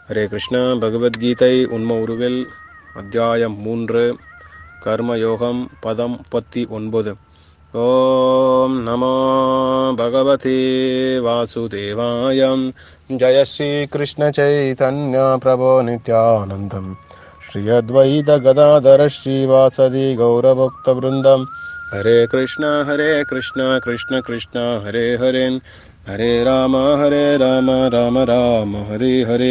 ஹரே கிருஷ்ணா பகவத்கீதை உண்ம உருவில் அத்தியாயம் மூன்று கர்மயோகம் பதம் முப்பத்தி ஒன்பது ஓம் நமோ பகவதே வாசுதேவாயம் ஜய ஸ்ரீ கிருஷ்ண சைதன்ய பிரபோ நித்யானந்தம் ஸ்ரீ அத்வைத கதாதர ஸ்ரீவாசதி கௌரபக்த விருந்தம் ஹரே கிருஷ்ணா ஹரே கிருஷ்ணா கிருஷ்ண கிருஷ்ணா ஹரே ஹரே ஹரே ராம ஹரே ராம ராம ராம ஹரே ஹரே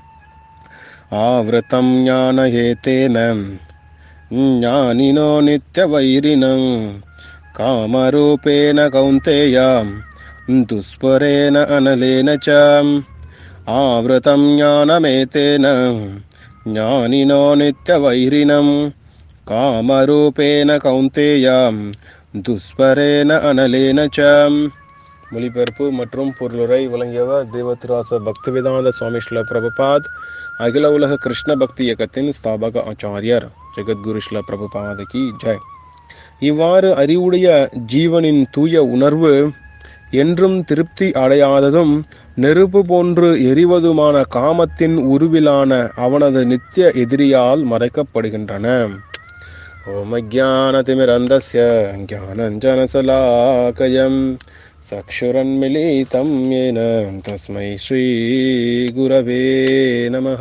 आवृतं ज्ञानहेतेन ज्ञानिनो नित्यवैरिणं कामरूपेण कौन्तेय दुष्परेण अनलेन च आवृतं ज्ञानमेतेन ज्ञानिनो नित्यवैरिणं कामरूपेण कौन्तेय दुष्परेण अनलेन च மொழிபெயர்ப்பு மற்றும் பொருளுரை வழங்கியவர் தேவத்திராச பக்திவேதாந்த சுவாமி ஸ்ல பிரபுபாத் அகில உலக கிருஷ்ண பக்தி இயக்கத்தின் ஸ்தாபக ஆச்சாரியர் ஜெகத்குரு ஸ்ல பிரபுபாத கி ஜெய் இவ்வாறு அறிவுடைய ஜீவனின் தூய உணர்வு என்றும் திருப்தி அடையாததும் நெருப்பு போன்று எரிவதுமான காமத்தின் உருவிலான அவனது நித்திய எதிரியால் மறைக்கப்படுகின்றன ஓமஜானதிமிரந்தஸ்ய ஞானஞ்சனசலாக்கயம் चक्षुरन्मिलितं येन तस्मै श्रीगुरवे नमः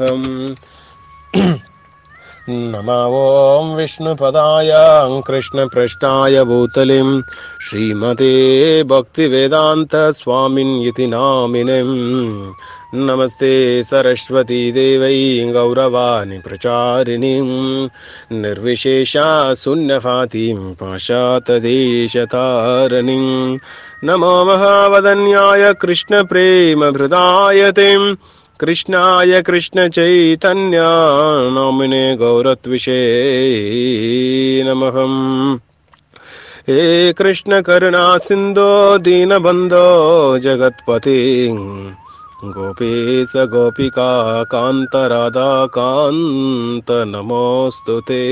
नमा ॐ विष्णुपदाय कृष्णपृष्ठाय भूतलिं श्रीमते भक्तिवेदान्तस्वामिन् इति नामिनम् नमस्ते सरस्वती देवै गौरवाणि प्रचारिणीं निर्विशेषा शून्यफातिं पाशातदेशतारणिं नमो महावदन्याय कृष्णप्रेमभृदाय तिं कृष्णाय कृष्णचैतन्या नामिने गौरत्विषे नमः हे कृष्णकरुणा सिन्धो दीनबन्धो जगत्पति गोपीस गोपिका कान्त राधा कान्त நமோஸ்து தே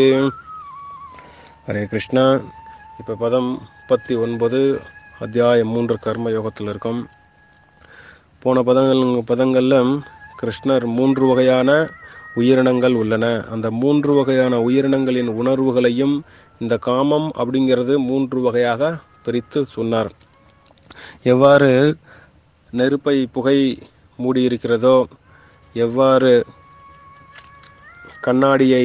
ஹரே கிருஷ்ணா இப்போ பதம் முப்பத்தி ஒன்பது அத்தியாயம் மூன்று கர்ம யோகத்தில் இருக்கும் போன பதங்கள் பதங்களில் கிருஷ்ணர் மூன்று வகையான உயிரினங்கள் உள்ளன அந்த மூன்று வகையான உயிரினங்களின் உணர்வுகளையும் இந்த காமம் அப்படிங்கிறது மூன்று வகையாக பிரித்து சொன்னார் எவ்வாறு நெருப்பை புகை மூடியிருக்கிறதோ எவ்வாறு கண்ணாடியை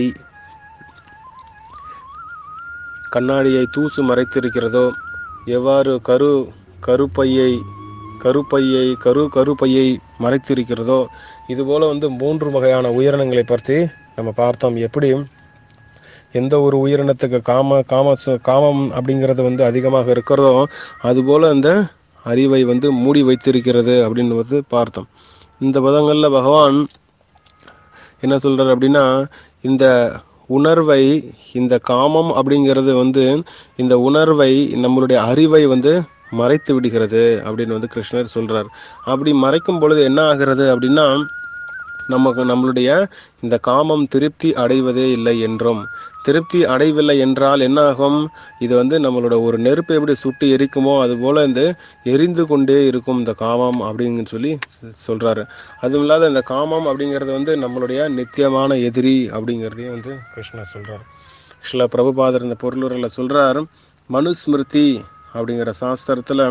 கண்ணாடியை தூசு மறைத்திருக்கிறதோ எவ்வாறு கரு கருப்பையை கருப்பையை கரு கருப்பையை மறைத்திருக்கிறதோ இதுபோல வந்து மூன்று வகையான உயிரினங்களை பற்றி நம்ம பார்த்தோம் எப்படி எந்த ஒரு உயிரினத்துக்கு காம காம காமம் அப்படிங்கிறது வந்து அதிகமாக இருக்கிறதோ அதுபோல அந்த அறிவை வந்து மூடி வைத்திருக்கிறது அப்படின்னு வந்து பார்த்தோம் இந்த பதங்களில் பகவான் என்ன சொல்றார் அப்படின்னா இந்த உணர்வை இந்த காமம் அப்படிங்கிறது வந்து இந்த உணர்வை நம்மளுடைய அறிவை வந்து மறைத்து விடுகிறது அப்படின்னு வந்து கிருஷ்ணர் சொல்றார் அப்படி மறைக்கும் பொழுது என்ன ஆகிறது அப்படின்னா நமக்கு நம்மளுடைய இந்த காமம் திருப்தி அடைவதே இல்லை என்றும் திருப்தி அடையவில்லை என்றால் என்ன ஆகும் இது வந்து நம்மளோட ஒரு நெருப்பு எப்படி சுட்டு எரிக்குமோ அது போல இந்த எரிந்து கொண்டே இருக்கும் இந்த காமம் அப்படின்னு சொல்லி சொல்றாரு அதுவும் இல்லாத இந்த காமம் அப்படிங்கிறது வந்து நம்மளுடைய நித்தியமான எதிரி அப்படிங்கிறதையும் வந்து கிருஷ்ணர் சொல்றாரு சில பிரபுபாதர் இந்த பொருளுரையில் சொல்றார் மனுஸ்மிருதி அப்படிங்கிற சாஸ்திரத்துல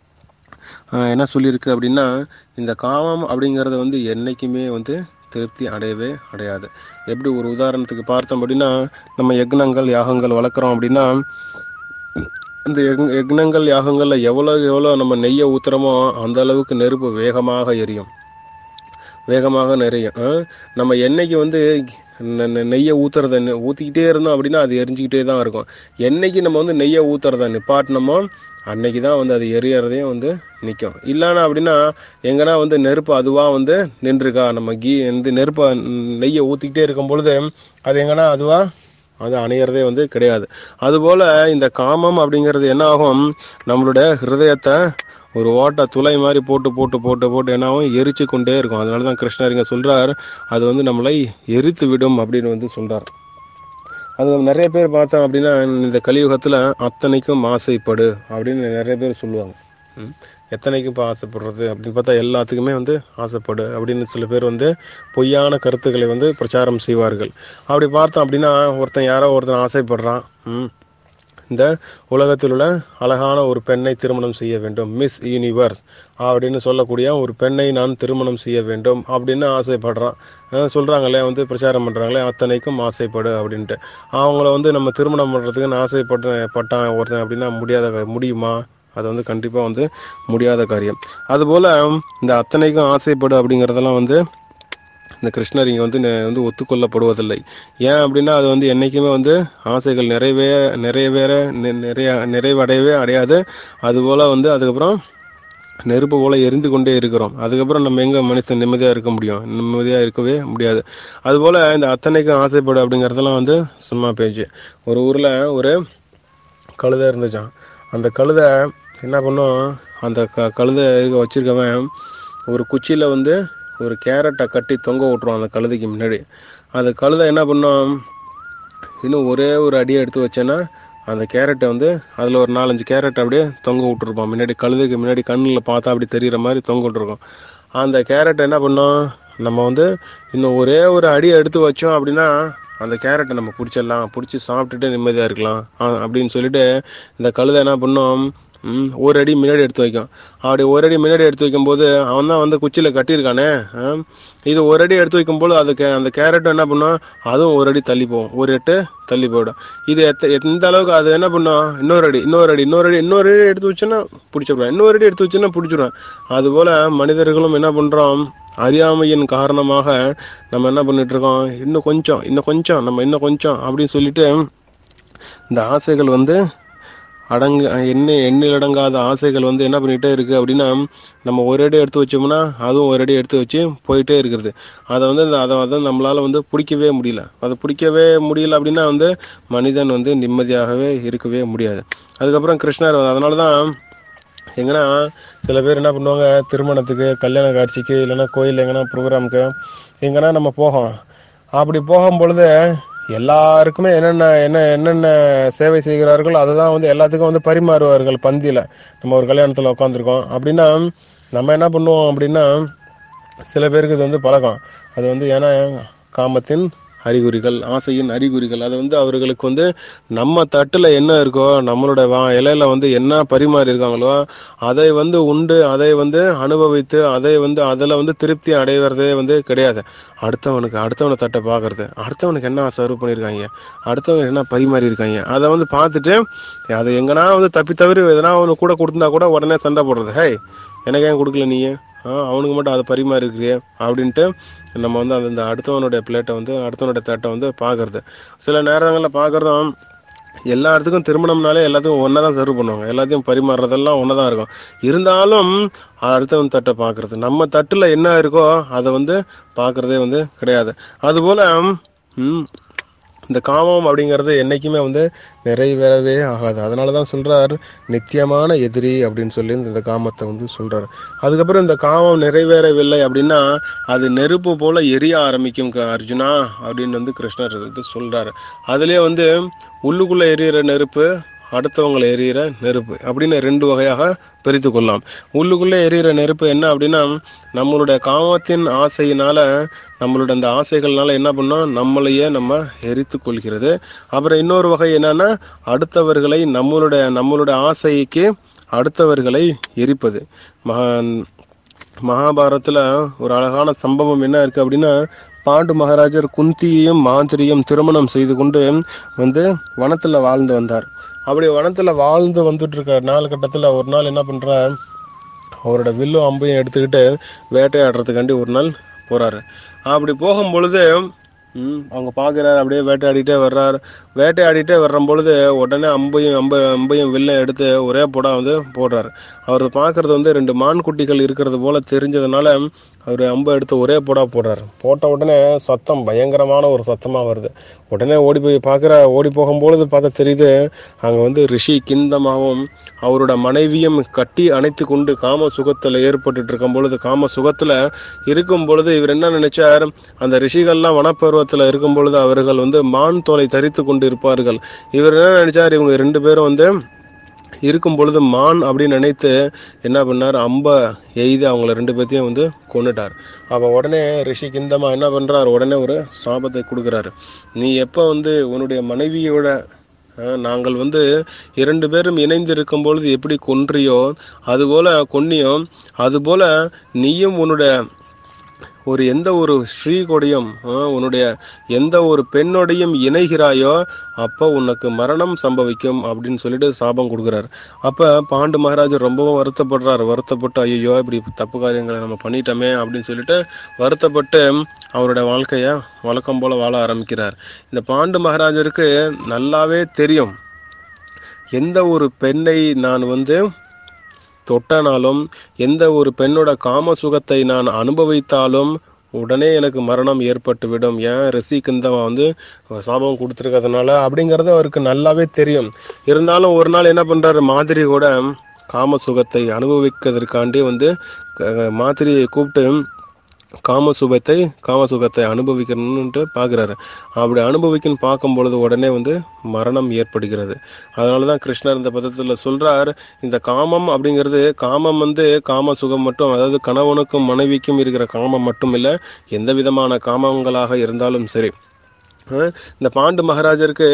என்ன சொல்லியிருக்கு அப்படின்னா இந்த காமம் அப்படிங்கிறது வந்து என்னைக்குமே வந்து திருப்தி அடையவே அடையாது எப்படி ஒரு உதாரணத்துக்கு பார்த்தோம் அப்படின்னா நம்ம யக்னங்கள் யாகங்கள் வளர்க்குறோம் அப்படின்னா இந்த யக்னங்கள் யாகங்கள்ல எவ்வளோ எவ்வளோ நம்ம நெய்யை ஊத்துறோமோ அந்த அளவுக்கு நெருப்பு வேகமாக எரியும் வேகமாக நிறையும் நம்ம என்னைக்கு வந்து நெய்யை ஊத்துறத ஊற்றிக்கிட்டே இருந்தோம் அப்படின்னா அது எரிஞ்சுக்கிட்டே தான் இருக்கும் என்னைக்கு நம்ம வந்து நெய்யை ஊத்துறத நிப்பாட்டினமோ அன்னைக்கு தான் வந்து அது எரியறதையும் வந்து நிற்கும் இல்லைன்னா அப்படின்னா எங்கன்னா வந்து நெருப்பு அதுவாக வந்து நின்றுருக்கா நம்ம கீ இந்த நெருப்பை நெய்யை ஊற்றிக்கிட்டே இருக்கும் பொழுது அது எங்கன்னா அதுவாக அது அணையிறதே வந்து கிடையாது அதுபோல் இந்த காமம் அப்படிங்கிறது என்ன ஆகும் நம்மளுடைய ஹிருதயத்தை ஒரு ஓட்டை துளை மாதிரி போட்டு போட்டு போட்டு போட்டு என்னாவும் எரிச்சு கொண்டே இருக்கும் அதனால தான் கிருஷ்ணர் இங்கே சொல்கிறார் அது வந்து நம்மளை எரித்து விடும் அப்படின்னு வந்து சொல்கிறார் அது நிறைய பேர் பார்த்தோம் அப்படின்னா இந்த கலியுகத்தில் அத்தனைக்கும் ஆசைப்படு அப்படின்னு நிறைய பேர் சொல்லுவாங்க ம். எத்தனைக்கு இப்போ ஆசைப்படுறது அப்படின்னு பார்த்தா எல்லாத்துக்குமே வந்து ஆசைப்படு அப்படின்னு சில பேர் வந்து பொய்யான கருத்துக்களை வந்து பிரச்சாரம் செய்வார்கள் அப்படி பார்த்தோம் அப்படின்னா ஒருத்தன் யாரோ ஒருத்தன் ஆசைப்படுறான் ம் இந்த உலகத்தில் உள்ள அழகான ஒரு பெண்ணை திருமணம் செய்ய வேண்டும் மிஸ் யூனிவர்ஸ் அப்படின்னு சொல்லக்கூடிய ஒரு பெண்ணை நான் திருமணம் செய்ய வேண்டும் அப்படின்னு ஆசைப்படுறான் அஹ் சொல்றாங்களே வந்து பிரச்சாரம் பண்றாங்களே அத்தனைக்கும் ஆசைப்படு அப்படின்ட்டு அவங்கள வந்து நம்ம திருமணம் பண்றதுக்குன்னு ஆசைப்பட்ட பட்டான் ஒருத்தன் அப்படின்னா முடியாத முடியுமா அது வந்து கண்டிப்பா வந்து முடியாத காரியம் அதுபோல இந்த அத்தனைக்கும் ஆசைப்படு அப்படிங்கறதெல்லாம் வந்து இந்த கிருஷ்ணர் இங்கே வந்து நெ- வந்து ஒத்துக்கொள்ளப்படுவதில்லை ஏன் அப்படின்னா அது வந்து என்றைக்குமே வந்து ஆசைகள் நிறைவே நிறைவேற நெ- நிறைய நிறைவடையவே அடையாது அதுபோல் வந்து அதுக்கப்புறம் நெருப்பு போல எரிந்து கொண்டே இருக்கிறோம் அதுக்கப்புறம் நம்ம எங்க மனுஷன் நிம்மதியாக இருக்க முடியும் நிம்மதியாக இருக்கவே முடியாது அதுபோல் இந்த அத்தனைக்கும் ஆசைப்படு அப்படிங்கிறதெல்லாம் வந்து சும்மா பேச்சு ஒரு ஊரில் ஒரு கழுதை இருந்துச்சான் அந்த கழுதை என்ன பண்ணும் அந்த க கழுதை இருக்க வச்சிருக்கவன் ஒரு குச்சியில் வந்து ஒரு கேரட்டை கட்டி தொங்க விட்டுருவான் அந்த கழுதைக்கு முன்னாடி அந்த கழுதை என்ன பண்ணும் இன்னும் ஒரே ஒரு அடியை எடுத்து வச்சேன்னா அந்த கேரட்டை வந்து அதில் ஒரு நாலஞ்சு கேரட் அப்படியே தொங்க விட்டுருப்பான் முன்னாடி கழுதைக்கு முன்னாடி கண்ணில் பார்த்தா அப்படி தெரிகிற மாதிரி தொங்க விட்டுருக்கோம் அந்த கேரட் என்ன பண்ணோம் நம்ம வந்து இன்னும் ஒரே ஒரு அடியை எடுத்து வச்சோம் அப்படின்னா அந்த கேரட்டை நம்ம பிடிச்சிடலாம் பிடிச்சி சாப்பிட்டுட்டு நிம்மதியாக இருக்கலாம் ஆ, அப்படின்னு சொல்லிட்டு இந்த கழுதை என்ன பண்ணோம் ம், ஒரு அடி முன்னாடி எடுத்து வைக்கும் அப்படி ஒரு அடி முன்னாடி எடுத்து வைக்கும்போது அவன் தான் வந்து குச்சியில் கட்டியிருக்கானே ஆ, இது ஒரு அடி எடுத்து வைக்கும்போது அது கே- அந்த கேரட்டும் என்ன பண்ணும் அதுவும் ஒரு அடி தள்ளி போகும் ஒரு எட்டு தள்ளி போயிடும் இது எத்த எந்த அளவுக்கு அது என்ன பண்ணும் இன்னொரு அடி இன்னொரு அடி இன்னொரு அடி இன்னொரு அடி எடுத்து வச்சுன்னா பிடிச்சிடுவேன் இன்னொரு அடி எடுத்து வச்சுன்னா பிடிச்சிடுவேன் அதுபோல மனிதர்களும் என்ன பண்றோம் அறியாமையின் காரணமாக நம்ம என்ன பண்ணிட்டு இருக்கோம் இன்னும் கொஞ்சம் இன்னும் கொஞ்சம் நம்ம இன்னும் கொஞ்சம் அப்படின்னு சொல்லிட்டு இந்த ஆசைகள் வந்து அடங்கு எண்ணெய் எண்ணில் அடங்காத ஆசைகள் வந்து என்ன பண்ணிகிட்டே இருக்குது அப்படின்னா நம்ம ஒரு அடி எடுத்து வச்சோம்னா அதுவும் ஒரு அடி எடுத்து வச்சு போயிட்டே இருக்கிறது அதை வந்து இந்த- அதை வந்து நம்மளால் வந்து பிடிக்கவே முடியல அதை பிடிக்கவே முடியல அப்படின்னா வந்து மனிதன் வந்து நிம்மதியாகவே இருக்கவே முடியாது அதுக்கப்புறம் கிருஷ்ணர் அதனால தான் எங்கன்னா சில பேர் என்ன பண்ணுவாங்க திருமணத்துக்கு கல்யாண காட்சிக்கு இல்லைன்னா கோயில் எங்கன்னா ப்ரோக்ராமுக்கு எங்கன்னா நம்ம போகோம் அப்படி போகும் பொழுது எல்லாருக்குமே என்னென்ன என்ன என்னென்ன சேவை செய்கிறார்களோ அதை தான் வந்து எல்லாத்துக்கும் வந்து பரிமாறுவார்கள் பந்தியில் நம்ம ஒரு கல்யாணத்தில் உட்காந்துருக்கோம் அப்படின்னா நம்ம என்ன பண்ணுவோம் அப்படின்னா சில பேருக்கு இது வந்து பழக்கம் அது வந்து ஏன்னா காமத்தின் அறிகுறிகள் ஆசையின் அறிகுறிகள் அது வந்து அவர்களுக்கு வந்து நம்ம தட்டுல என்ன இருக்கோ நம்மளோட வா இலையில வந்து என்ன பரிமாறி இருக்காங்களோ அதை வந்து உண்டு அதை வந்து அனுபவித்து அதை வந்து அதில் வந்து திருப்தி அடைவதே வந்து கிடையாது அடுத்தவனுக்கு அடுத்தவனை தட்டை பார்க்கறது அடுத்தவனுக்கு என்ன சர்வ் பண்ணியிருக்காங்க அடுத்தவங்க என்ன பரிமாறி இருக்காங்க அதை வந்து பார்த்துட்டு அதை எங்கன்னா வந்து தப்பி தவிர எதனா ஒன்று கூட கொடுத்தா கூட உடனே சண்டை போடுறது ஹே எனக்கு ஏன் கொடுக்கல நீ ஆ அவனுக்கு மட்டும் அதை பரிமாறி இருக்கிறியே அப்படின்ட்டு நம்ம வந்து அந்த இந்த அடுத்தவனுடைய பிளேட்டை வந்து அடுத்தவனுடைய தட்டை வந்து பார்க்கறது சில நேரங்களில் பார்க்குறதும் எல்லா இடத்துக்கும் திருமணம்னாலே எல்லாத்துக்கும் ஒன்றா தான் சர்வ் பண்ணுவாங்க எல்லாத்தையும் பரிமாறுறதெல்லாம் ஒன்றா தான் இருக்கும் இருந்தாலும் அடுத்தவன் தட்டை பார்க்கறது நம்ம தட்டில் என்ன இருக்கோ அதை வந்து பார்க்கறதே வந்து கிடையாது அதுபோல் ம், இந்த காமம் அப்படிங்கிறது என்னைக்குமே வந்து நிறைவேறவே ஆகாது அதனால தான் சொல்றார் நித்தியமான எதிரி அப்படின்னு சொல்லி இந்த காமத்தை வந்து சொல்றாரு அதுக்கப்புறம் இந்த காமம் நிறைவேறவில்லை அப்படின்னா அது நெருப்பு போல எரிய ஆரம்பிக்கும் க- அர்ஜுனா அப்படின்னு வந்து கிருஷ்ணர் வந்து சொல்றாரு அதுலயே வந்து உள்ளுக்குள்ள எரியிற நெருப்பு அடுத்தவங்களை எரியிற நெருப்பு அப்படின்னு ரெண்டு வகையாக பிரித்து கொள்ளலாம் உள்ளுக்குள்ளே எரியிற நெருப்பு என்ன அப்படின்னா நம்மளுடைய காமத்தின் ஆசையினால நம்மளோட அந்த ஆசைகள்னால என்ன பண்ணோம் நம்மளையே நம்ம எரித்து கொள்கிறது அப்புறம் இன்னொரு வகை என்னன்னா அடுத்தவர்களை நம்மளுடைய நம்மளுடைய ஆசைக்கு அடுத்தவர்களை எரிப்பது மகா மகாபாரதத்துல ஒரு அழகான சம்பவம் என்ன இருக்கு அப்படின்னா பாண்டு மகாராஜர் குந்தியையும் மாந்திரியும் திருமணம் செய்து கொண்டு வந்து வனத்துல வாழ்ந்து வந்தார் அப்படி வனத்துல வாழ்ந்து வந்துட்டு இருக்க நாள் கட்டத்துல ஒரு நாள் என்ன பண்றார் அவரோட வில்லும் அம்பையும் எடுத்துக்கிட்டு வேட்டையாடுறதுக்காண்டி ஒரு நாள் போறாரு அப்படி போகும் பொழுது ம், அவங்க பார்க்குறாரு அப்படியே வேட்டையாடிட்டே வர்றாரு வேட்டையாடிட்டே வர்ற பொழுது உடனே அம்பையும் அம்ப அம்பையும் வில்லும் எடுத்து ஒரே போடா வந்து போடுறாரு அவர் பார்க்கறது வந்து ரெண்டு மான் குட்டிகள் இருக்கிறது போல தெரிஞ்சதுனால அவர் அம்பை எடுத்து ஒரே போடா போடுறாரு போட்ட உடனே சத்தம் பயங்கரமான ஒரு சத்தமா வருது உடனே ஓடி போய் பார்க்குற ஓடி போகும்பொழுது பார்த்தா தெரியுது அங்கே வந்து ரிஷி கிந்தமாகவும் அவரோட மனைவியும் கட்டி அணைத்து கொண்டு காம சுகத்தில் ஏற்பட்டுட்டு இருக்கும் பொழுது காம சுகத்தில் இருக்கும் பொழுது இவர் என்ன நினைச்சார் அந்த ரிஷிகள்லாம் வனப்பருவத்தில் இருக்கும் பொழுது அவர்கள் வந்து மான் தோலை தரித்து கொண்டு இருப்பார்கள் இவர் என்ன நினைச்சார் இவங்க ரெண்டு பேரும் வந்து இருக்கும் பொழுது மான் அப்படின்னு நினைத்து என்ன பண்ணார் அம்ப எய்து அவங்கள ரெண்டு பேர்த்தையும் வந்து கொண்டுட்டார் அப்போ உடனே ரிஷி கிந்தமா என்ன பண்றார் உடனே ஒரு சாபத்தை கொடுக்குறாரு நீ எப்போ வந்து உன்னுடைய மனைவியோட அஹ், நாங்கள் வந்து இரண்டு பேரும் இணைந்து இருக்கும் பொழுது எப்படி கொன்றியோ அதுபோல கொன்னியோ அதுபோல நீயும் உன்னுடைய ஒரு எந்த ஒரு ஸ்ரீ கொடியும் அஹ், உன்னுடைய எந்த ஒரு பெண்ணோடையும் இணைகிறாயோ அப்போ உனக்கு மரணம் சம்பவிக்கும் அப்படின்னு சொல்லிட்டு சாபம் கொடுக்குறாரு அப்ப பாண்டு மகாராஜ் ரொம்பவும் வருத்தப்படுறாரு வருத்தப்பட்டு ஐயோ இப்படி தப்பு காரியங்களை நம்ம பண்ணிட்டோமே அப்படின்னு சொல்லிட்டு வருத்தப்பட்டு அவருடைய வாழ்க்கைய வழக்கம் போல வாழ ஆரம்பிக்கிறார் இந்த பாண்டு மகாராஜருக்கு நல்லாவே தெரியும் எந்த ஒரு பெண்ணை நான் வந்து தொட்டனாலும் எந்த ஒரு பெண்ணோட காம சுகத்தை நான் அனுபவித்தாலும் உடனே எனக்கு மரணம் ஏற்பட்டு விடும் ஏன் ரிஷி கிந்தவா வந்து சாபம் கொடுத்துருக்கிறதுனால அப்படிங்கிறது அவருக்கு நல்லாவே தெரியும் இருந்தாலும் ஒரு நாள் என்ன பண்றாரு மாதிரி கூட காம சுகத்தை அனுபவிக்கிறதுக்காண்டி வந்து க- மாதிரியை கூப்பிட்டு காம சுகத்தை காம சுகத்தை அனுபவிக்கணும்னுட்டு பார்க்குறாரு அப்படி அனுபவிக்கணும்னு பார்க்கும் பொழுது உடனே வந்து மரணம் ஏற்படுகிறது அதனால தான் கிருஷ்ணர் இந்த பதத்தில் சொல்றார் இந்த காமம் அப்படிங்கிறது காமம் வந்து காம சுகம் மட்டும் அதாவது கணவனுக்கும் மனைவிக்கும் இருக்கிற காமம் மட்டும் இல்லை எந்த விதமான காமங்களாக இருந்தாலும் சரி அஹ் இந்த பாண்டு மகாராஜருக்கு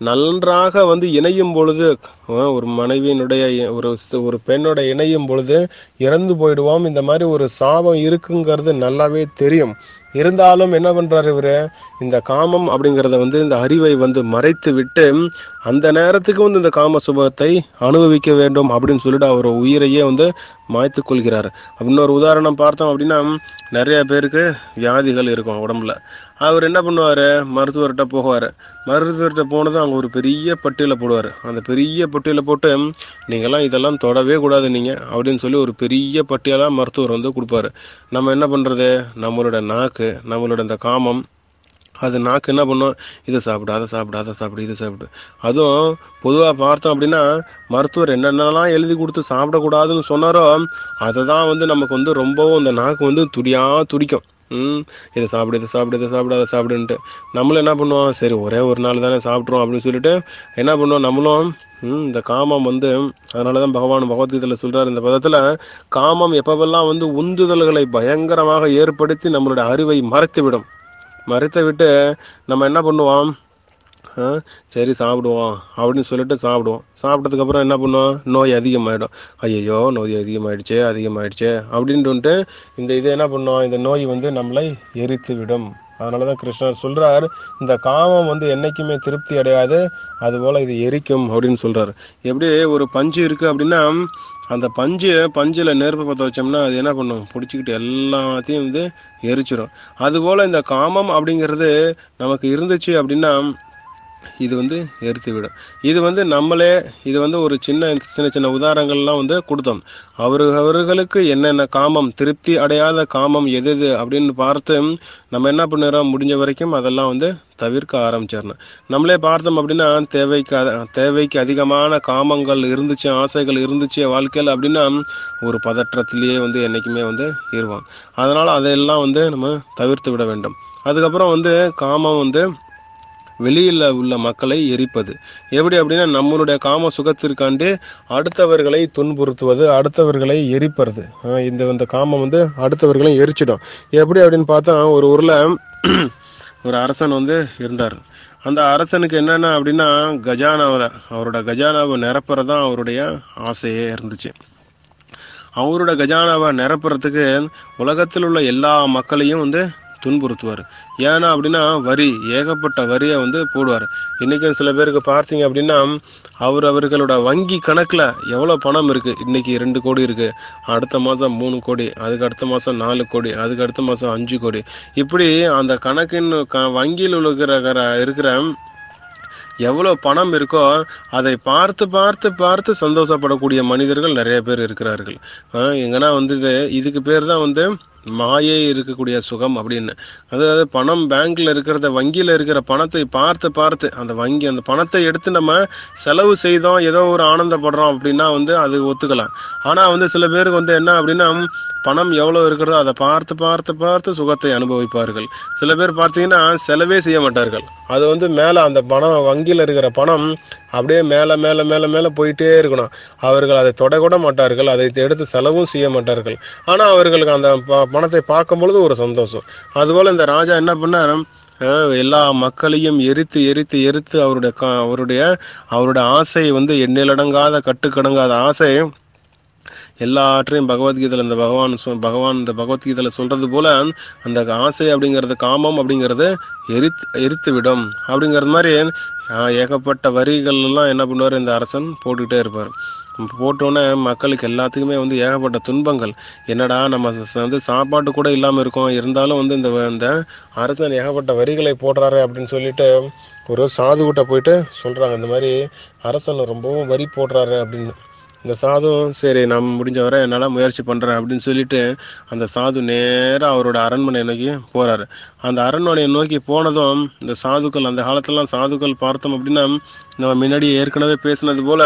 நன்றாக வந்து இணையும் பொழுது அஹ் ஒரு மனைவியினுடைய ஒரு ஸ்- ஒரு பெண்ணோட இணையும் பொழுது இறந்து போயிடுவோம் இந்த மாதிரி ஒரு சாபம் இருக்குங்கிறது நல்லாவே தெரியும் இருந்தாலும் என்ன பண்றாரு இவரு இந்த காமம் அப்படிங்கிறத வந்து இந்த அறிவை வந்து மறைத்து விட்டு அந்த நேரத்துக்கு வந்து இந்த காம சுபத்தை அனுபவிக்க வேண்டும் அப்படின்னு சொல்லிட்டு அவர் உயிரையே வந்து மாய்த்து கொள்கிறார் இன்னொரு உதாரணம் பார்த்தோம் அப்படின்னா நிறைய பேருக்கு வியாதிகள் இருக்கும் உடம்புல அவர் என்ன பண்ணுவாரு மருத்துவர்கிட்ட போவார் மருத்துவர்கிட்ட போனதும் அங்கே ஒரு பெரிய பட்டியலை போடுவார் அந்த பெரிய பட்டியலை போட்டு நீங்கள்லாம் இதெல்லாம் தொடவே கூடாது நீங்கள் அப்படின்னு சொல்லி ஒரு பெரிய பட்டியலாக மருத்துவர் வந்து கொடுப்பாரு நம்ம என்ன பண்ணுறது நம்மளோட நாக்கு நம்மளோட இந்த காமம் அது நாக்கு என்ன பண்ணும் இதை சாப்பிடு அதை சாப்பிடு அதை சாப்பிடு இதை சாப்பிடு அதுவும் பொதுவாக பார்த்தோம் அப்படின்னா மருத்துவர் என்னென்னலாம் எழுதி கொடுத்து சாப்பிடக்கூடாதுன்னு சொன்னாரோ அதை தான் வந்து நமக்கு வந்து ரொம்பவும் இந்த நாக்கு வந்து துடியா துடிக்கும் ம் இதை சாப்பிடு இதை சாப்பிடு இதை சாப்பிடு அதை சாப்பிடுன்ட்டு நம்மளும் என்ன பண்ணுவோம் சரி ஒரே ஒரு நாள் தானே சாப்பிட்றோம் அப்படின்னு சொல்லிட்டு என்ன பண்ணுவோம் நம்மளும் ம், இந்த காமம் வந்து அதனால தான் பகவான் பகவத்கீதையில் சொல்றாரு இந்த பதத்தில் காமம் எப்பவெல்லாம் வந்து உந்துதல்களை பயங்கரமாக ஏற்படுத்தி நம்மளுடைய அறிவை மறைத்து விடும் மறைத்து விட்டு நம்ம என்ன பண்ணுவோம் ஆ, சரி சாப்பிடுவோம் அப்படின்னு சொல்லிட்டு சாப்பிடுவோம் சாப்பிட்டதுக்கு அப்புறம் என்ன பண்ணுவோம் நோய் அதிகமாயிடும் ஐயோ நோய் அதிகமாயிடுச்சே அதிகமாயிடுச்சே அப்படின்ட்டு இந்த இது என்ன பண்ணுவோம் இந்த நோய் வந்து நம்மளை எரித்து விடும் அதனால தான் கிருஷ்ணர் சொல்றார் இந்த காமம் வந்து என்னைக்குமே திருப்தி அடையாது அதுபோல இது எரிக்கும் அப்படின்னு சொல்றாரு எப்படி ஒரு பஞ்சு இருக்கு அப்படின்னா அந்த பஞ்சு பஞ்சில் நெருப்பு பற்ற வச்சோம்னா அது என்ன பண்ணும் பிடிச்சிக்கிட்டு எல்லாத்தையும் வந்து எரிச்சிடும் அதுபோல இந்த காமம் அப்படிங்கிறது நமக்கு இருந்துச்சு அப்படின்னா இது வந்து எரித்து விடும் இது வந்து நம்மளே இது வந்து ஒரு சின்ன சின்ன சின்ன உதாரணங்கள்லாம் வந்து கொடுத்தோம் அவரு அவர்களுக்கு என்னென்ன காமம் திருப்தி அடையாத காமம் எது எது அப்படின்னு பார்த்து நம்ம என்ன பண்ணுறோம் முடிஞ்ச வரைக்கும் அதெல்லாம் வந்து தவிர்க்க ஆரம்பிச்சிடணும் நம்மளே பார்த்தோம் அப்படின்னா தேவைக்கு அத- தேவைக்கு அதிகமான காமங்கள் இருந்துச்சு ஆசைகள் இருந்துச்சு வாழ்க்கையில் அப்படின்னா ஒரு பதற்றத்திலேயே வந்து என்றைக்குமே வந்து இருவோம் அதனால் அதையெல்லாம் வந்து நம்ம தவிர்த்து விட வேண்டும் அதுக்கப்புறம் வந்து காமம் வந்து வெளியில் உள்ள மக்களை எரிப்பது எப்படி அப்படின்னா நம்மளுடைய காம சுகத்திற்காண்டு அடுத்தவர்களை துன்புறுத்துவது அடுத்தவர்களை எரிப்பது ஆஹ் இந்த இந்த காமம் வந்து அடுத்தவர்களை எரிச்சிடும் எப்படி அப்படின்னு பார்த்தா ஒரு ஊரில் ஒரு அரசன் வந்து இருந்தார் அந்த அரசனுக்கு என்னென்ன அப்படின்னா கஜானாவை அவரோட கஜானாவை நிரப்புறதான் அவருடைய ஆசையே இருந்துச்சு அவரோட கஜானாவை நிரப்புறதுக்கு உலகத்தில் உள்ள எல்லா மக்களையும் வந்து துன்புறுத்துவார் ஏன்னா அப்படின்னா வரி ஏகப்பட்ட வரியை வந்து போடுவார் இன்னைக்கு சில பேருக்கு பார்த்தீங்க அப்படின்னா அவர் அவர்களோட வங்கி கணக்கில் எவ்வளோ பணம் இருக்கு இன்னைக்கு ரெண்டு கோடி இருக்கு அடுத்த மாதம் மூணு கோடி அதுக்கு அடுத்த மாதம் நாலு கோடி அதுக்கு அடுத்த மாதம் அஞ்சு கோடி இப்படி அந்த கணக்கின் க வங்கியில் இருக்கிற இருக்கிற எவ்வளோ பணம் இருக்கோ அதை பார்த்து பார்த்து பார்த்து சந்தோஷப்படக்கூடிய மனிதர்கள் நிறைய பேர் இருக்கிறார்கள் ஆஹ் எங்கன்னா வந்து இது இதுக்கு பேர் தான் வந்து மாயை இருக்கக்கூடிய சுகம் அப்படின்னு அதாவது பணம் பேங்க்ல இருக்கிறத வங்கியில இருக்கிற பணத்தை பார்த்து பார்த்து அந்த வங்கி அந்த பணத்தை எடுத்து நம்ம செலவு செய்தோம் ஏதோ ஒரு ஆனந்தப்படுறோம் அப்படின்னா வந்து அது ஒத்துக்கலாம் ஆனா வந்து சில பேருக்கு வந்து என்ன அப்படின்னா பணம் எவ்வளவு இருக்கிறதோ அதை பார்த்து பார்த்து பார்த்து சுகத்தை அனுபவிப்பார்கள் சில பேர் பார்த்தீங்கன்னா செலவே செய்ய மாட்டார்கள் அது வந்து மேல அந்த பணம் வங்கியில இருக்கிற பணம் அப்படியே மேல மேல மேல மேல போயிட்டே இருக்கணும் அவர்கள் அதை தொடக்கூட மாட்டார்கள் அதை எடுத்து செலவும் செய்ய மாட்டார்கள் ஆனா அவர்களுக்கு அந்த ப- பணத்தை பார்க்கும் பொழுது ஒரு சந்தோஷம் அதுபோல இந்த ராஜா என்ன பண்ணாரு அஹ் எல்லா மக்களையும் எரித்து எரித்து எரித்து அவருடைய கா- அவருடைய அவருடைய ஆசை வந்து எண்ணிலடங்காத கட்டுக்கடங்காத ஆசை எல்லாற்றையும் பகவத்கீதையில இந்த பகவான் சொ- பகவான் இந்த பகவத்கீதையில சொல்றது போல அந்த ஆசை அப்படிங்கிறது காமம் அப்படிங்கிறது எரித்து எரித்து விடும் அப்படிங்கிறது மாதிரி ஆஹ், ஏகப்பட்ட வரிகள் எல்லாம் என்ன பண்ணுவார் இந்த அரசன் போட்டுக்கிட்டே இருப்பார் போட்டோன்னே மக்களுக்கு எல்லாத்துக்குமே வந்து ஏகப்பட்ட துன்பங்கள் என்னடா நம்ம ச- வந்து சாப்பாட்டு கூட இல்லாம இருக்கோம் இருந்தாலும் வந்து இந்த வ- இந்த அரசன் ஏகப்பட்ட வரிகளை போடுறாரு அப்படின்னு சொல்லிட்டு ஒரு சாதுகிட்ட போயிட்டு சொல்றாங்க இந்த மாதிரி அரசன் ரொம்பவும் வரி போடுறாரு அப்படின்னு இந்த சாதுவும் சரி நான் முடிஞ்ச வரை என்னால் முயற்சி பண்ணுறேன் அப்படின்னு சொல்லிட்டு அந்த சாது நேராக அவரோட அரண்மனை நோக்கி போகிறாரு அந்த அரண்மனையை நோக்கி போனதும் இந்த சாதுக்கள் அந்த காலத்துலலாம் சாதுக்கள் பார்த்தோம் அப்படின்னா நம்ம முன்னாடி ஏற்கனவே பேசினது போல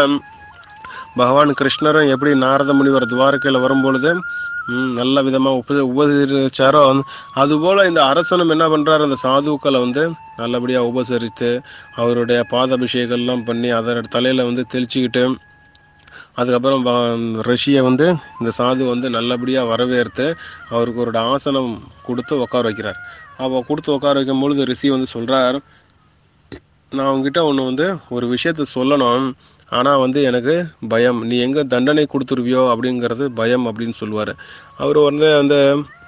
பகவான் கிருஷ்ணரும் எப்படி நாரத முனிவர் துவாரகையில் வரும்பொழுது ம், நல்ல விதமாக உப உபசரிச்சாரோ அதுபோல் இந்த அரசனும் என்ன பண்ணுறாரு அந்த சாதுக்களை வந்து நல்லபடியாக உபசரித்து அவருடைய பாதாபிஷேகம்லாம் பண்ணி அதோட தலையில் வந்து தெளிச்சுக்கிட்டு அதுக்கப்புறம் ப- ரிஷியை வந்து இந்த சாது வந்து நல்லபடியாக வரவேற்று அவருக்கு ஒரு ஆசனம் கொடுத்து உட்கார வைக்கிறார் அப்போ கொடுத்து உட்கார வைக்கும் பொழுது ரிஷி வந்து சொல்கிறார் நான் உங்ககிட்ட ஒன்று வந்து ஒரு விஷயத்த சொல்லணும் ஆனால் வந்து எனக்கு பயம் நீ எங்கே தண்டனை கொடுத்துருவியோ அப்படிங்கிறது பயம் அப்படின்னு சொல்லுவார் அவர் வந்து அந்த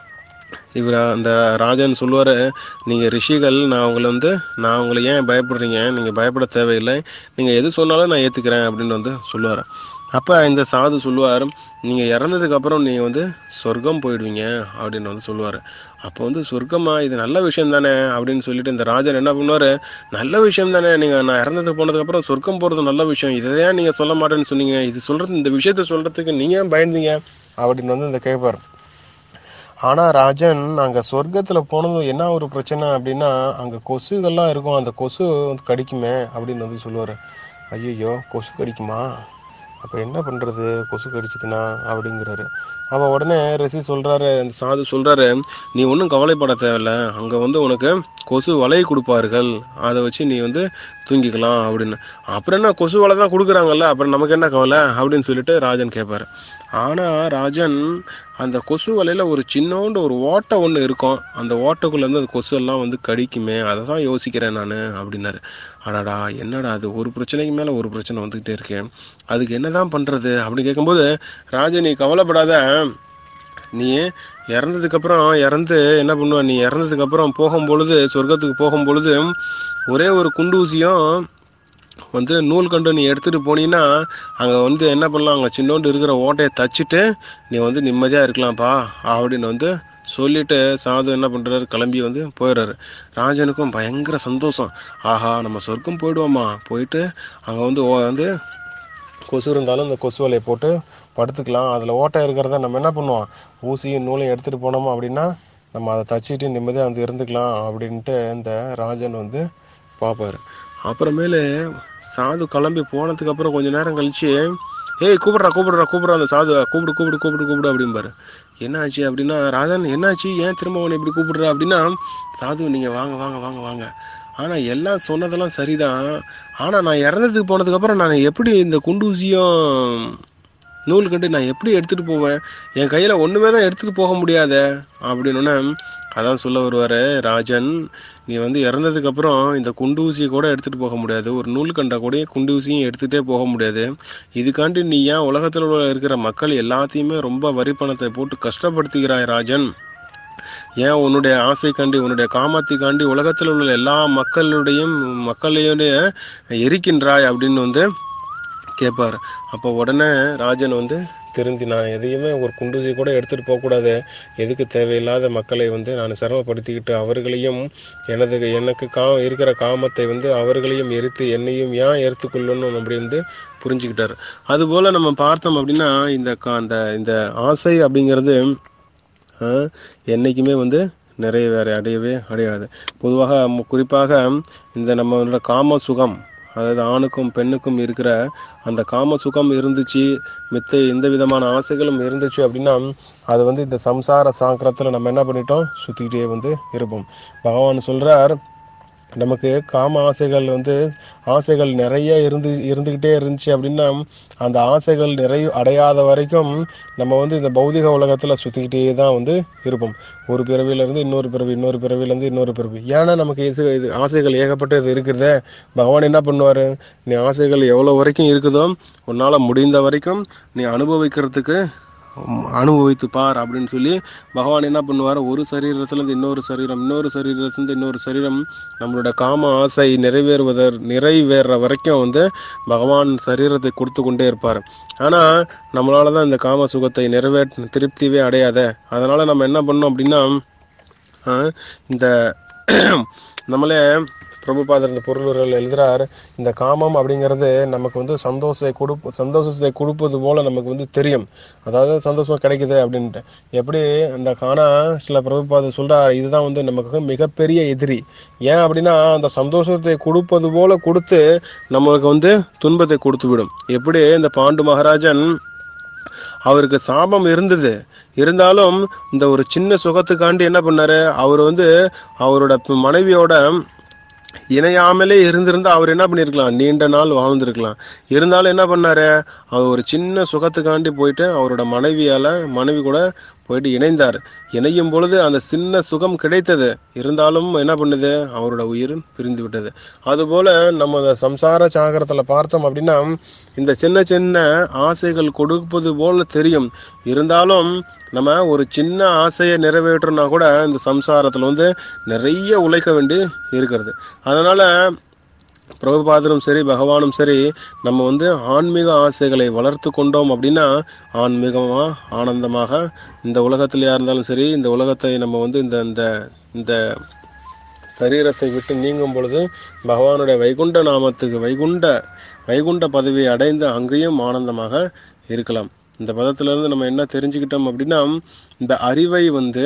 இவர் அந்த ராஜன் சொல்லுவார் நீங்கள் ரிஷிகள் நான் உங்களை வந்து நான் உங்களை ஏன் பயப்படுறீங்க நீங்கள் பயப்பட தேவையில்லை நீங்கள் எது சொன்னாலும் நான் ஏற்றுக்கிறேன் அப்படின்னு வந்து சொல்லுவார் அப்போ இந்த சாது சொல்லுவார் நீங்கள் இறந்ததுக்கு அப்புறம் நீங்கள் வந்து சொர்க்கம் போயிடுவீங்க அப்படின்னு வந்து சொல்லுவார் அப்போ வந்து சொர்க்கமா இது நல்ல விஷயம் தானே அப்படின்னு சொல்லிட்டு இந்த ராஜன் என்ன பண்ணுவார் நல்ல விஷயம் தானே நீங்கள் நான் இறந்ததுக்கு போனதுக்கப்புறம் சொர்க்கம் போகிறது நல்ல விஷயம் இதை ஏன் நீங்கள் சொல்ல மாட்டேன்னு சொன்னீங்க இது சொல்கிறது இந்த விஷயத்த சொல்கிறதுக்கு நீங்கள் ஏன் பயந்தீங்க அப்படின்னு வந்து இந்த கேட்பார் ஆனா ராஜன் அங்க சொர்க்கத்துல போனதும் என்ன ஒரு பிரச்சனை அப்படின்னா அங்க கொசுகள்லாம் இருக்கும் அந்த கொசு வந்து கடிக்குமே அப்படின்னு வந்து சொல்லுவாரு ஐயோ கொசு கடிக்குமா அப்ப என்ன பண்றது கொசு கடிச்சதுன்னா அப்படிங்கிறாரு அவ உடனே ரிஷி சொல்றாரு அந்த சாது சொல்றாரு நீ ஒன்றும் கவலைப்பட தேவையில்ல அங்க வந்து உனக்கு கொசு வலை கொடுப்பார்கள் அதை வச்சு நீ வந்து தூங்கிக்கலாம் அப்படின்னு அப்புறம் என்ன கொசு வலை தான் கொடுக்குறாங்கல்ல அப்புறம் நமக்கு என்ன கவலை அப்படின்னு சொல்லிட்டு ராஜன் கேட்பாரு ஆனா ராஜன் அந்த கொசு வலையில ஒரு சின்னோண்டு ஒரு ஓட்டை ஒன்று இருக்கும் அந்த ஓட்டைக்குள்ள இருந்து அந்த கொசு எல்லாம் வந்து கடிக்குமே அதை தான் யோசிக்கிறேன் நான் அப்படின்னாரு அடாடா என்னடா அது ஒரு பிரச்சனைக்கு மேல ஒரு பிரச்சனை வந்துகிட்டே இருக்கேன் அதுக்கு என்னதான் பண்றது அப்படின்னு கேட்கும்போது ராஜன் நீ கவலைப்படாத நீ இறந்ததுக்கு அப்புறம் இறந்து என்ன பண்ணுவ நீ இறந்ததுக்கு அப்புறம் போகும் பொழுது சொர்க்கத்துக்கு போகும் பொழுது ஒரே ஒரு குண்டூசியும் வந்து நூல் கண்டு நீ எடுத்துட்டு போனீன்னா அங்க வந்து என்ன பண்ணலாம் அங்க சின்னோண்டு இருக்கிற ஓட்டையை தச்சுட்டு நீ வந்து நிம்மதியா இருக்கலாம்ப்பா அப்படின்னு வந்து சொல்லிட்டு சாது என்ன பண்றாரு கிளம்பி வந்து போயிடுறாரு ராஜனுக்கும் பயங்கர சந்தோஷம் ஆஹா நம்ம சொர்க்கம் போயிடுவோமா போயிட்டு அங்க வந்து ஓ- வந்து கொசு இருந்தாலும் இந்த கொசு வலையை போட்டு படுத்துக்கலாம் அதில் ஓட்டை இருக்கிறத நம்ம என்ன பண்ணுவோம் ஊசியும் நூலையும் எடுத்துகிட்டு போனோமா அப்படின்னா நம்ம அதை தச்சிட்டு நிம்மதியாக வந்து இருந்துக்கலாம் அப்படின்ட்டு இந்த ராஜன் வந்து பார்ப்பாரு அப்புறமேலு சாது கிளம்பி போனதுக்கு அப்புறம் கொஞ்ச நேரம் கழிச்சு ஏய் கூப்பிடுறா கூப்பிடுறா கூப்பிடுறா அந்த சாது கூப்பிடு கூப்பிடு கூப்பிடு கூப்பிடு அப்படிம்பாரு என்னாச்சு அப்படின்னா ராஜன் என்னாச்சு ஏன் திரும்ப உன்னை இப்படி கூப்பிடுற அப்படின்னா சாது நீங்கள் வாங்க வாங்க வாங்க வாங்க ஆனால் எல்லாம் சொன்னதெல்லாம் சரிதான் ஆனால் நான் இறந்ததுக்கு போனதுக்கு அப்புறம் நான் எப்படி இந்த குண்டூசியும் நூல் கண்டு நான் எப்படி எடுத்துட்டு போவேன் என் கையில ஒண்ணுமே தான் எடுத்துட்டு போக முடியாதே அப்படின்னு அதான் சொல்ல வருவாரு ராஜன் நீ வந்து இறந்ததுக்கு அப்புறம் இந்த குண்டூசியை கூட எடுத்துட்டு போக முடியாது ஒரு நூல் கண்டா கூட குண்டூசியும் எடுத்துட்டே போக முடியாது இதுக்காண்டி நீ ஏன் உலகத்துல உள்ள இருக்கிற மக்கள் எல்லாத்தையுமே ரொம்ப வரி பணத்தை போட்டு கஷ்டப்படுத்துகிறாய் ராஜன் ஏன் உன்னுடைய ஆசைக்காண்டி உன்னுடைய காமத்துக்காண்டி உலகத்தில் உள்ள எல்லா மக்களுடையும் மக்களையுடைய எரிக்கின்றாய் அப்படின்னு வந்து கேட்பார் அப்போ உடனே ராஜன் வந்து திருந்தி நான் எதையுமே ஒரு குண்டூசி கூட எடுத்துட்டு போகக்கூடாது எதுக்கு தேவையில்லாத மக்களை வந்து நான் சிரமப்படுத்திக்கிட்டு அவர்களையும் எனது எனக்கு கா இருக்கிற காமத்தை வந்து அவர்களையும் எரித்து என்னையும் ஏன் எரித்துக்கொள்ளணும் அப்படி வந்து புரிஞ்சுக்கிட்டாரு அதுபோல நம்ம பார்த்தோம் அப்படின்னா இந்த கா- அந்த இந்த ஆசை அப்படிங்கிறது அஹ், என்னைக்குமே வந்து நிறைவேற அடையவே அடையாது பொதுவாக மு- குறிப்பாக இந்த நம்மளோட காம சுகம் அதாவது ஆணுக்கும் பெண்ணுக்கும் இருக்கிற அந்த காம சுகம் இருந்துச்சு மித்த எந்த விதமான ஆசைகளும் இருந்துச்சு அப்படின்னா அது வந்து இந்த சம்சார சாக்கரத்தில் நம்ம என்ன பண்ணிட்டோம் சுற்றிக்கிட்டே வந்து இருப்போம் பகவான் சொல்றார் நமக்கு காம ஆசைகள் வந்து ஆசைகள் நிறைய இருந்து இருந்துக்கிட்டே இருந்துச்சு அப்படின்னா அந்த ஆசைகள் நிறைவு அடையாத வரைக்கும் நம்ம வந்து இந்த பௌதிக உலகத்தில் சுற்றிக்கிட்டே தான் வந்து இருப்போம் ஒரு பிறவியிலேருந்து இன்னொரு பிறவி இன்னொரு பிறவியிலேருந்து இன்னொரு பிறவி ஏன்னா நமக்கு இது இது ஆசைகள் ஏகப்பட்டது இருக்கிறதே பகவான் என்ன பண்ணுவார் நீ ஆசைகள் எவ்வளோ வரைக்கும் இருக்குதோ உன்னால் முடிந்த வரைக்கும் நீ அனுபவிக்கிறதுக்கு உம், அனுபவித்து பார் அப்படின்னு சொல்லி பகவான் என்ன பண்ணுவார் ஒரு சரீரத்திலிருந்து இன்னொரு சரீரம் இன்னொரு சரீரத்திலிருந்து இன்னொரு சரீரம் நம்மளோட காம ஆசை நிறைவேறுவதற் நிறைவேற வரைக்கும் வந்து பகவான் சரீரத்தை கொடுத்து கொண்டே இருப்பார் ஆனால் நம்மளால தான் இந்த காம சுகத்தை நிறைவே திருப்தியே அடையாத அதனால நம்ம என்ன பண்ணோம் அப்படின்னா ஆஹ், இந்த நம்மளே பிரபுபாதர் இந்த பொருளுரையில் எழுதுறார் இந்த காமம் அப்படிங்கிறது நமக்கு வந்து சந்தோஷத்தை கொடுப்பு சந்தோஷத்தை கொடுப்பது போல நமக்கு வந்து தெரியும் அதாவது சந்தோஷம் கிடைக்குது அப்படின்ட்டு எப்படி அந்த காணா சில பிரபுபாதர் சொல்றார் இதுதான் வந்து நமக்கு மிகப்பெரிய எதிரி ஏன் அப்படின்னா அந்த சந்தோஷத்தை கொடுப்பது போல கொடுத்து நம்மளுக்கு வந்து துன்பத்தை கொடுத்து விடும் எப்படி இந்த பாண்டு மகாராஜன் அவருக்கு சாபம் இருந்தது இருந்தாலும் இந்த ஒரு சின்ன சுகத்துக்காண்டி என்ன பண்ணாரு அவர் வந்து அவரோட ப- மனைவியோட இணையாமலே இருந்திருந்தா அவர் என்ன பண்ணியிருக்கலாம் நீண்ட நாள் வாழ்ந்திருக்கலாம் இருந்தாலும் என்ன பண்ணாரு அவர் ஒரு சின்ன சுகத்துக்காண்டி போயிட்டு அவரோட மனைவியால மனைவி கூட போயிட்டு இணைந்தார் இணையும் பொழுது அந்த சின்ன சுகம் கிடைத்தது இருந்தாலும் என்ன பண்ணுது அவரோட உயிர் பிரிந்து விட்டது அதுபோல நம்ம இந்த சம்சார சாகரத்துல பார்த்தோம் அப்படின்னா இந்த சின்ன சின்ன ஆசைகள் கொடுப்பது போல தெரியும் இருந்தாலும் நம்ம ஒரு சின்ன ஆசையை நிறைவேற்றணும்னா கூட இந்த சம்சாரத்துல வந்து நிறைய உழைக்க வேண்டி இருக்கிறது அதனால பிரபுபாதரும் சரி பகவானும் சரி நம்ம வந்து ஆன்மீக ஆசைகளை வளர்த்து கொண்டோம் அப்படின்னா ஆன்மீகமா ஆனந்தமாக இந்த உலகத்திலயா இருந்தாலும் சரி இந்த உலகத்தை நம்ம வந்து இந்த இந்த இந்த சரீரத்தை விட்டு நீங்கும் பொழுது பகவானுடைய வைகுண்ட நாமத்துக்கு வைகுண்ட வைகுண்ட பதவியை அடைந்து அங்கேயும் ஆனந்தமாக இருக்கலாம் இந்த பதத்திலிருந்து நம்ம என்ன தெரிஞ்சுக்கிட்டோம் அப்படின்னா இந்த அறிவை வந்து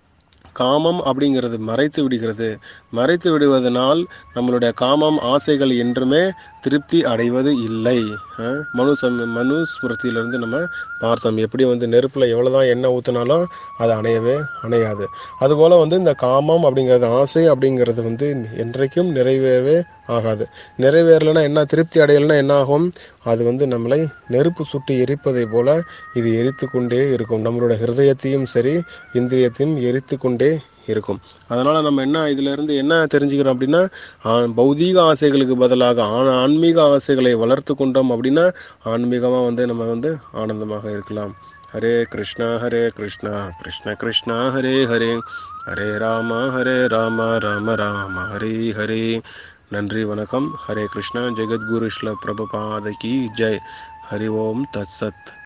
காமம் அப்படிங்கிறது மறைத்து விடுகிறது மறைத்து விடுவதனால் நம்மளுடைய காமம் ஆசைகள் என்றுமே திருப்தி அடைவது இல்லை அஹ் மனு சம் மனு ஸ்மிருதியிலிருந்து நம்ம பார்த்தோம் எப்படி வந்து நெருப்பில் எவ்வளோதான் எண்ணெய் ஊற்றினாலும் அது அணையவே அணையாது அதுபோல் வந்து இந்த காமம் அப்படிங்கிறது ஆசை அப்படிங்கிறது வந்து என்றைக்கும் நிறைவேறவே ஆகாது நிறைவேறலைன்னா என்ன திருப்தி அடையலைன்னா என்ன ஆகும் அது வந்து நம்மளை நெருப்பு சுட்டி எரிப்பதை போல இது எரித்து கொண்டே இருக்கும் நம்மளோட ஹிருதயத்தையும் சரி இந்திரியத்தையும் எரித்து கொண்டே இருக்கும் அதனால நம்ம என்ன இதுல இருந்து என்ன தெரிஞ்சுக்கிறோம் அப்படின்னா ஆ- பௌதீக ஆசைகளுக்கு பதிலாக ஆ- ஆன்மீக ஆசைகளை வளர்த்து கொண்டோம் அப்படின்னா ஆன்மீகமா வந்து நம்ம வந்து ஆனந்தமாக இருக்கலாம் ஹரே கிருஷ்ணா ஹரே கிருஷ்ணா கிருஷ்ண கிருஷ்ணா ஹரே ஹரே ஹரே ராம ஹரே ராம ராம ராம ஹரே ஹரே நன்றி வணக்கம் ஹரே கிருஷ்ணா ஜெகத்குரு ஸ்ல பிரபுபாத கி ஜெய் ஹரி ஓம் தத் சத்